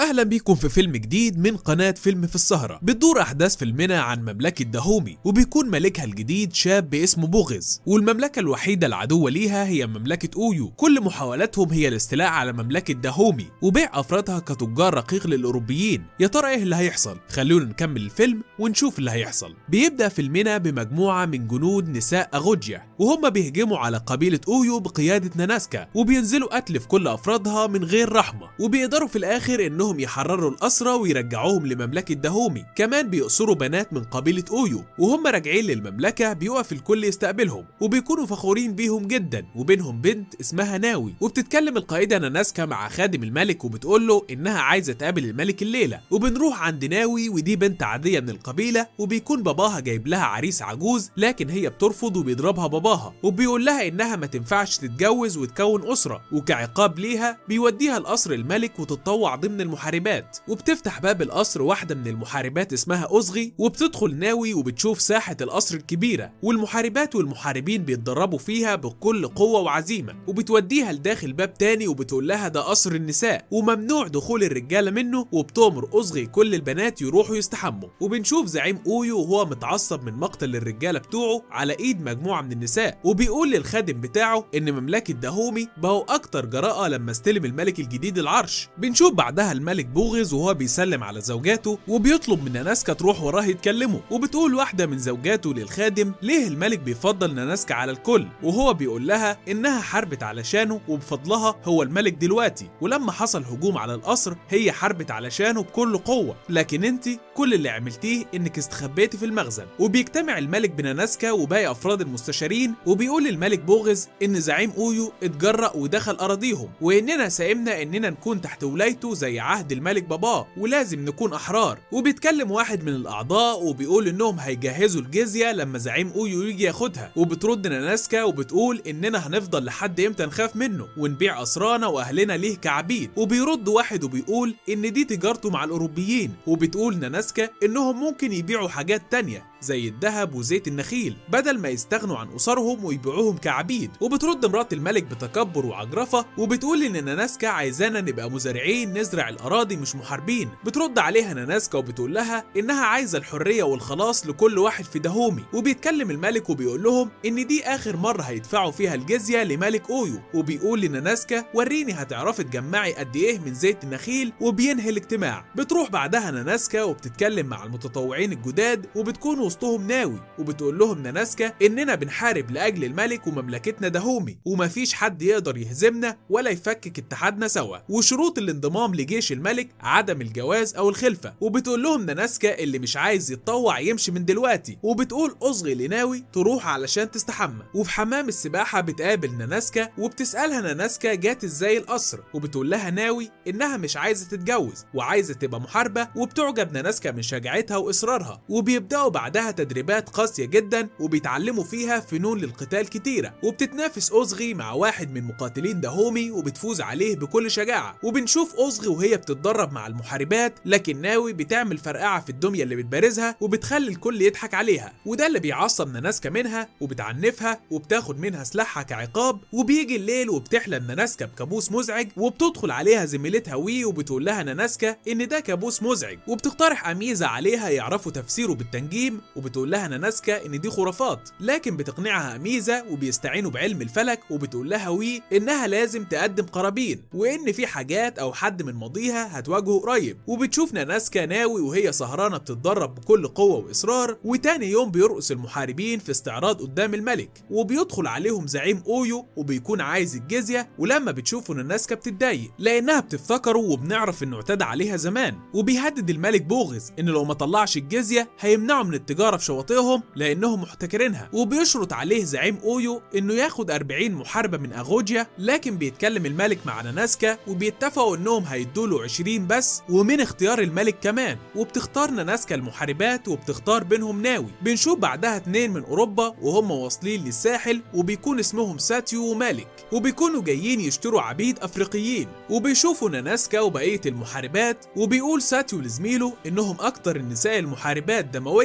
اهلا بيكم في فيلم جديد من قناة فيلم في السهرة بتدور احداث فيلمنا عن مملكة دهومي وبيكون ملكها الجديد شاب اسمه بوغز والمملكة الوحيدة العدوة ليها هي مملكة اويو كل محاولاتهم هي الاستيلاء على مملكة دهومي وبيع افرادها كتجار رقيق للاوروبيين يا ترى ايه اللي هيحصل خلونا نكمل الفيلم ونشوف اللي هيحصل بيبدأ فيلمنا بمجموعة من جنود نساء اغوجيا وهم بيهجموا على قبيلة اويو بقيادة ناناسكا وبينزلوا قتل في كل افرادها من غير رحمة وبيقدروا في الاخر انهم يحرروا الاسرى ويرجعوهم لمملكة دهومي كمان بيأسروا بنات من قبيلة اويو وهم راجعين للمملكة بيقف الكل يستقبلهم وبيكونوا فخورين بيهم جدا وبينهم بنت اسمها ناوي وبتتكلم القائدة ناناسكا مع خادم الملك وبتقول له انها عايزة تقابل الملك الليلة وبنروح عند ناوي ودي بنت عادية من القبيلة وبيكون باباها جايب لها عريس عجوز لكن هي بترفض وبيضربها باباها وبيقول لها انها ما تنفعش تتجوز وتكون اسرة وكعقاب ليها بيوديها القصر الملك وتتطوع ضمن المحاربات وبتفتح باب القصر واحدة من المحاربات اسمها أصغي وبتدخل ناوي وبتشوف ساحة القصر الكبيرة والمحاربات والمحاربين بيتدربوا فيها بكل قوة وعزيمة وبتوديها لداخل باب تاني وبتقول لها ده قصر النساء وممنوع دخول الرجالة منه وبتؤمر أصغي كل البنات يروحوا يستحموا وبنشوف زعيم أويو وهو متعصب من مقتل الرجالة بتوعه على إيد مجموعة من النساء وبيقول للخادم بتاعه إن مملكة دهومي بقوا أكتر جراءة لما استلم الملك الجديد العرش بنشوف بعدها الملك بوغز وهو بيسلم على زوجاته وبيطلب من ناناسكا تروح وراه يتكلموا وبتقول واحدة من زوجاته للخادم ليه الملك بيفضل ناناسكا على الكل وهو بيقول لها إنها حاربت علشانه وبفضلها هو الملك دلوقتي ولما حصل هجوم على القصر هي حاربت علشانه بكل قوة لكن انت كل اللي عملتيه انك استخبيتي في المخزن وبيجتمع الملك بناناسكا وباقي افراد المستشارين وبيقول الملك بوغز ان زعيم اويو اتجرأ ودخل اراضيهم واننا سائمنا اننا نكون تحت ولايته زي عهد الملك باباه ولازم نكون احرار وبيتكلم واحد من الاعضاء وبيقول انهم هيجهزوا الجزيه لما زعيم اويو يجي ياخدها وبترد ناناسكا وبتقول اننا هنفضل لحد امتى نخاف منه ونبيع اسرانا واهلنا ليه كعبيد وبيرد واحد وبيقول ان دي تجارته مع الاوروبيين وبتقول ناناسكا انهم ممكن يبيعوا حاجات تانية زي الذهب وزيت النخيل بدل ما يستغنوا عن اسرهم ويبيعوهم كعبيد وبترد مرات الملك بتكبر وعجرفه وبتقول ان ناناسكا عايزانا نبقى مزارعين نزرع الاراضي مش محاربين بترد عليها ناناسكا وبتقول لها انها عايزه الحريه والخلاص لكل واحد في دهومي وبيتكلم الملك وبيقول لهم ان دي اخر مره هيدفعوا فيها الجزيه لملك اويو وبيقول لناناسكا وريني هتعرفي تجمعي قد ايه من زيت النخيل وبينهي الاجتماع بتروح بعدها ناناسكا وبتتكلم مع المتطوعين الجداد وبتكون وسطهم ناوي وبتقول لهم ناناسكا اننا بنحارب لاجل الملك ومملكتنا دهومي ومفيش حد يقدر يهزمنا ولا يفكك اتحادنا سوا وشروط الانضمام لجيش الملك عدم الجواز او الخلفه وبتقول لهم ناناسكا اللي مش عايز يتطوع يمشي من دلوقتي وبتقول اصغي لناوي تروح علشان تستحمى وفي حمام السباحه بتقابل ناناسكا وبتسالها ناناسكا جات ازاي القصر وبتقول لها ناوي انها مش عايزه تتجوز وعايزه تبقى محاربه وبتعجب ناناسكا من شجاعتها واصرارها وبيبداوا بعدها تدريبات قاسيه جدا وبيتعلموا فيها فنون للقتال كتيره وبتتنافس اوزغي مع واحد من مقاتلين دهومي وبتفوز عليه بكل شجاعه وبنشوف اوزغي وهي بتتدرب مع المحاربات لكن ناوي بتعمل فرقعه في الدميه اللي بتبارزها وبتخلي الكل يضحك عليها وده اللي بيعصب ناناسكا منها وبتعنفها وبتاخد منها سلاحها كعقاب وبيجي الليل وبتحلم ناناسكا بكابوس مزعج وبتدخل عليها زميلتها وي وبتقول لها ناناسكا ان ده كابوس مزعج وبتقترح اميزه عليها يعرفوا تفسيره بالتنجيم وبتقول لها ناناسكا ان دي خرافات لكن بتقنعها اميزه وبيستعينوا بعلم الفلك وبتقول لها وي انها لازم تقدم قرابين وان في حاجات او حد من ماضيها هتواجهه قريب وبتشوف ناناسكا ناوي وهي سهرانه بتتدرب بكل قوه واصرار وتاني يوم بيرقص المحاربين في استعراض قدام الملك وبيدخل عليهم زعيم اويو وبيكون عايز الجزيه ولما بتشوفه ناناسكا بتتضايق لانها بتفتكره وبنعرف انه اعتدى عليها زمان وبيهدد الملك بوغز ان لو ما طلعش الجزيه هيمنعه من التجاره في شواطئهم لانهم محتكرينها وبيشرط عليه زعيم اويو انه ياخد 40 محاربه من اغوجيا لكن بيتكلم الملك مع ناناسكا وبيتفقوا انهم هيدوله 20 بس ومن اختيار الملك كمان وبتختار ناناسكا المحاربات وبتختار بينهم ناوي بنشوف بعدها اتنين من اوروبا وهم واصلين للساحل وبيكون اسمهم ساتيو ومالك وبيكونوا جايين يشتروا عبيد افريقيين وبيشوفوا ناناسكا وبقيه المحاربات وبيقول ساتيو لزميله انهم اكتر النساء المحاربات دمويه في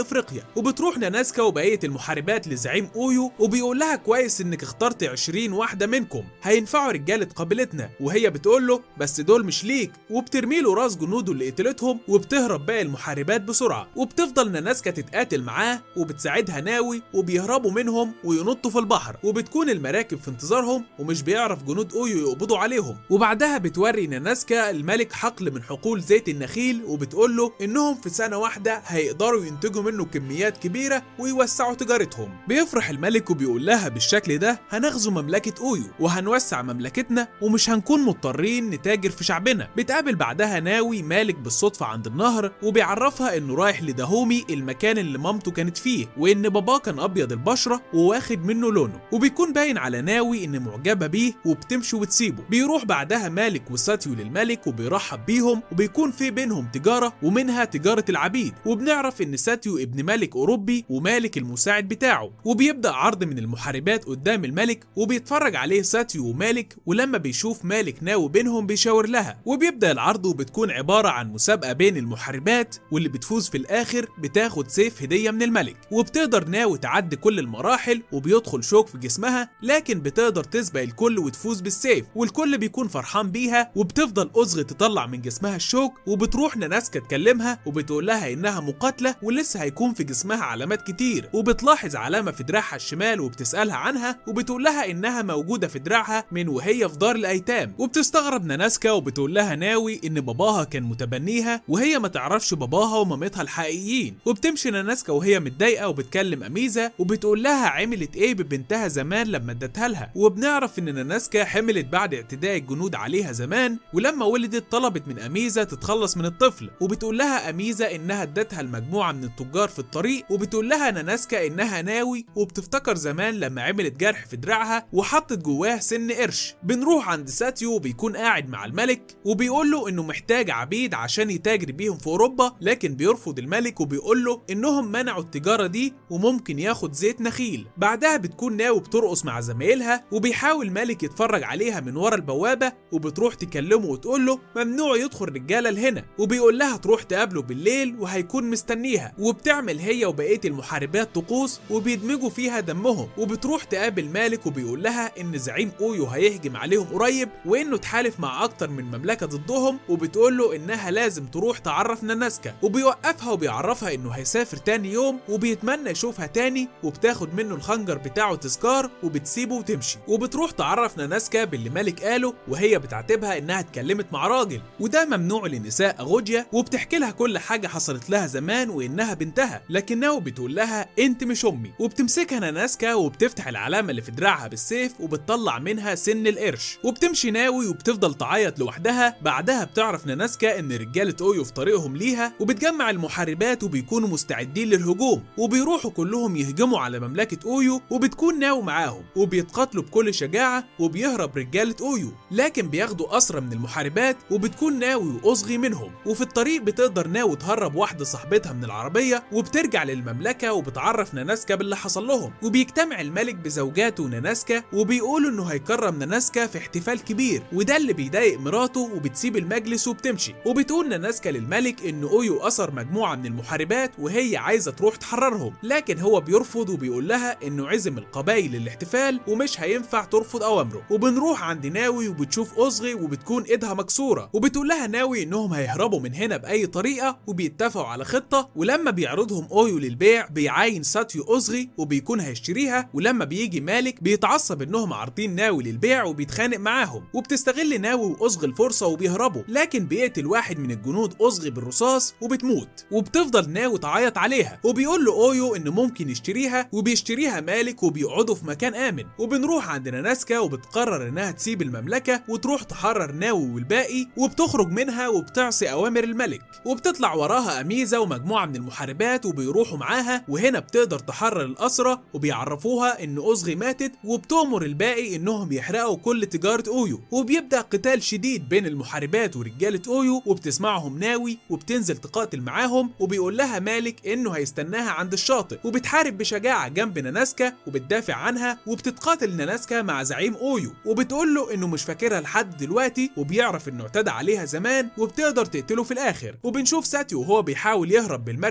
افريقيا وبتروح ناناسكا وبقيه المحاربات لزعيم اويو وبيقول لها كويس انك اخترت 20 واحده منكم هينفعوا رجاله قبيلتنا وهي بتقول له بس دول مش ليك وبترمي له راس جنوده اللي قتلتهم وبتهرب باقي المحاربات بسرعه وبتفضل ناناسكا تتقاتل معاه وبتساعدها ناوي وبيهربوا منهم وينطوا في البحر وبتكون المراكب في انتظارهم ومش بيعرف جنود اويو يقبضوا عليهم وبعدها بتوري ناناسكا الملك حقل من حقول زيت النخيل وبتقول له انهم في سنه واحده هيقدروا ينتجوا منه كميات كبيره ويوسعوا تجارتهم بيفرح الملك وبيقول لها بالشكل ده هنغزو مملكه اويو وهنوسع مملكتنا ومش هنكون مضطرين نتاجر في شعبنا بتقابل بعدها ناوي مالك بالصدفه عند النهر وبيعرفها انه رايح لدهومي المكان اللي مامته كانت فيه وان باباه كان ابيض البشره وواخد منه لونه وبيكون باين على ناوي ان معجبه بيه وبتمشي وتسيبه بيروح بعدها مالك وساتيو للملك وبيرحب بيهم وبيكون في بينهم تجاره ومنها تجاره العبيد وبنعرف ان ساتيو ابن ملك اوروبي ومالك المساعد بتاعه وبيبدا عرض من المحاربات قدام الملك وبيتفرج عليه ساتيو ومالك ولما بيشوف مالك ناوي بينهم بيشاور لها وبيبدا العرض وبتكون عباره عن مسابقه بين المحاربات واللي بتفوز في الاخر بتاخد سيف هديه من الملك وبتقدر ناوي تعدي كل المراحل وبيدخل شوك في جسمها لكن بتقدر تسبق الكل وتفوز بالسيف والكل بيكون فرحان بيها وبتفضل أزغ تطلع من جسمها الشوك وبتروح ناناسكا تكلمها وبتقول لها انها مقاتله ولسه هيكون في جسمها علامات كتير وبتلاحظ علامه في دراعها الشمال وبتسالها عنها وبتقول لها انها موجوده في دراعها من وهي في دار الايتام وبتستغرب ناناسكا وبتقول لها ناوي ان باباها كان متبنيها وهي ما تعرفش باباها ومامتها الحقيقيين وبتمشي ناناسكا وهي متضايقه وبتكلم اميزا وبتقول لها عملت ايه ببنتها زمان لما ادتها لها وبنعرف ان ناناسكا حملت بعد اعتداء الجنود عليها زمان ولما ولدت طلبت من اميزا تتخلص من الطفل وبتقول لها اميزا انها ادتها المجموعه من التجار في الطريق وبتقول لها ناناسكا انها ناوي وبتفتكر زمان لما عملت جرح في دراعها وحطت جواه سن قرش بنروح عند ساتيو وبيكون قاعد مع الملك وبيقول له انه محتاج عبيد عشان يتاجر بيهم في اوروبا لكن بيرفض الملك وبيقول له انهم منعوا التجاره دي وممكن ياخد زيت نخيل بعدها بتكون ناوي بترقص مع زمايلها وبيحاول مالك يتفرج عليها من ورا البوابه وبتروح تكلمه وتقول له ممنوع يدخل رجاله لهنا وبيقول لها تروح تقابله بالليل وهيكون مستنيها وبتعمل هي وبقيه المحاربات طقوس وبيدمجوا فيها دمهم وبتروح تقابل مالك وبيقول لها ان زعيم اويو هيهجم عليهم قريب وانه اتحالف مع اكتر من مملكه ضدهم وبتقول له انها لازم تروح تعرف ناناسكا وبيوقفها وبيعرفها انه هيسافر تاني يوم وبيتمنى يشوفها تاني وبتاخد منه الخنجر بتاعه تذكار وبتسيبه وتمشي وبتروح تعرف ناناسكا باللي مالك قاله وهي بتعاتبها انها اتكلمت مع راجل وده ممنوع لنساء اغوديا وبتحكي لها كل حاجه حصلت لها زمان وانها بنتها لكنها بتقول لها انت مش امي وبتمسكها ناناسكا وبتفتح العلامه اللي في دراعها بالسيف وبتطلع منها سن القرش وبتمشي ناوي وبتفضل تعيط لوحدها بعدها بتعرف ناناسكا ان رجاله اويو في طريقهم ليها وبتجمع المحاربات وبيكونوا مستعدين للهجوم وبيروحوا كلهم يهجموا على مملكه اويو وبتكون ناو معاهم وبيتقاتلوا بكل شجاعه وبيهرب رجاله اويو لكن بياخدوا اسرى من المحاربات وبتكون ناوي واصغي منهم وفي الطريق بتقدر ناوي تهرب واحده صاحبتها من العربيه وبترجع للمملكه وبتعرف ناناسكا باللي حصل لهم وبيجتمع الملك بزوجاته ناناسكا وبيقولوا انه هيكرم ناناسكا في احتفال كبير وده اللي بيضايق مراته وبتسيب المجلس وبتمشي وبتقول ناناسكا للملك ان اويو اثر مجموعه من المحاربات وهي عايزه تروح تحررهم لكن هو بيرفض وبيقول لها انه عزم القبائل للاحتفال ومش هينفع ترفض اوامره وبنروح عند ناوي وبتشوف اصغي وبتكون ايدها مكسوره وبتقول لها ناوي انهم هيهربوا من هنا باي طريقه وبيتفقوا على خطه ولما بيعرضهم اويو للبيع بيعاين ساتيو اصغي وبيكون هيشتريها ولما بيجي مالك بيتعصب انهم عارضين ناوي للبيع وبيتخانق معاهم وبتستغل ناوي واصغي الفرصه وبيهربوا لكن بيقتل واحد من الجنود اصغي بالرصاص وبتموت وبتفضل ناوي تعيط عليها وبيقول له اويو انه ممكن يشتريها وبيشتريها مالك وبيقعدوا في مكان امن وبنروح عند ناناسكا وبتقرر انها تسيب المملكه وتروح تحرر ناوي والباقي وبتخرج منها وبتعصي اوامر الملك وبتطلع وراها اميزا ومجموعه من المحاربات وبيروحوا معاها وهنا بتقدر تحرر الاسرى وبيعرفوها ان اصغي ماتت وبتؤمر الباقي انهم يحرقوا كل تجاره اويو وبيبدا قتال شديد بين المحاربات ورجاله اويو وبتسمعهم ناوي وبتنزل تقاتل معاهم وبيقول لها مالك انه هيستناها عند الشاطئ وبتحارب بشجاعه جنب ناناسكا وبتدافع عنها وبتتقاتل ناناسكا مع زعيم اويو وبتقول له انه مش فاكرها لحد دلوقتي وبيعرف انه اعتدى عليها زمان وبتقدر تقتله في الاخر وبنشوف ساتيو وهو بيحاول يهرب بالمركب بتاعه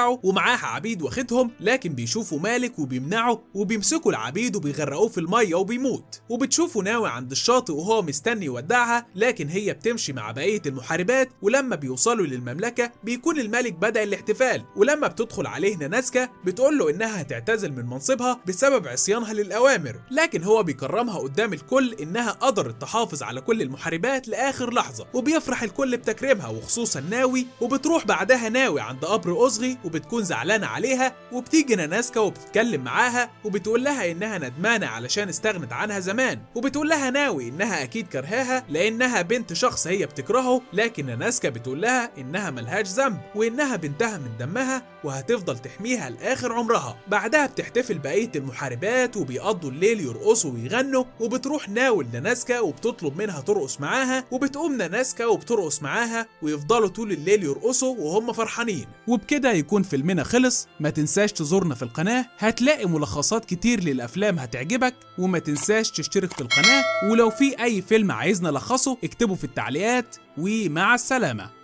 بتاعه ومعاها عبيد واخدهم لكن بيشوفوا مالك وبيمنعه وبيمسكوا العبيد وبيغرقوه في الميه وبيموت وبتشوفه ناوي عند الشاطئ وهو مستني يودعها لكن هي بتمشي مع بقيه المحاربات ولما بيوصلوا للمملكه بيكون الملك بدا الاحتفال ولما بتدخل عليه ناناسكا بتقول له انها هتعتزل من منصبها بسبب عصيانها للاوامر لكن هو بيكرمها قدام الكل انها قدرت تحافظ على كل المحاربات لاخر لحظه وبيفرح الكل بتكريمها وخصوصا ناوي وبتروح بعدها ناوي عند قبر أصغي وبتكون زعلانة عليها وبتيجي ناناسكا وبتتكلم معاها وبتقول لها إنها ندمانة علشان استغنت عنها زمان وبتقول لها ناوي إنها أكيد كرهاها لأنها بنت شخص هي بتكرهه لكن ناناسكا بتقول لها إنها ملهاش ذنب وإنها بنتها من دمها وهتفضل تحميها لآخر عمرها بعدها بتحتفل بقية المحاربات وبيقضوا الليل يرقصوا ويغنوا وبتروح ناوي لناناسكا وبتطلب منها ترقص معاها وبتقوم ناناسكا وبترقص معاها ويفضلوا طول الليل يرقصوا وهم فرحانين وبكده يكون فيلمنا خلص ما تنساش تزورنا في القناة هتلاقي ملخصات كتير للأفلام هتعجبك وما تنساش تشترك في القناة ولو في أي فيلم عايزنا نلخصه اكتبه في التعليقات ومع السلامة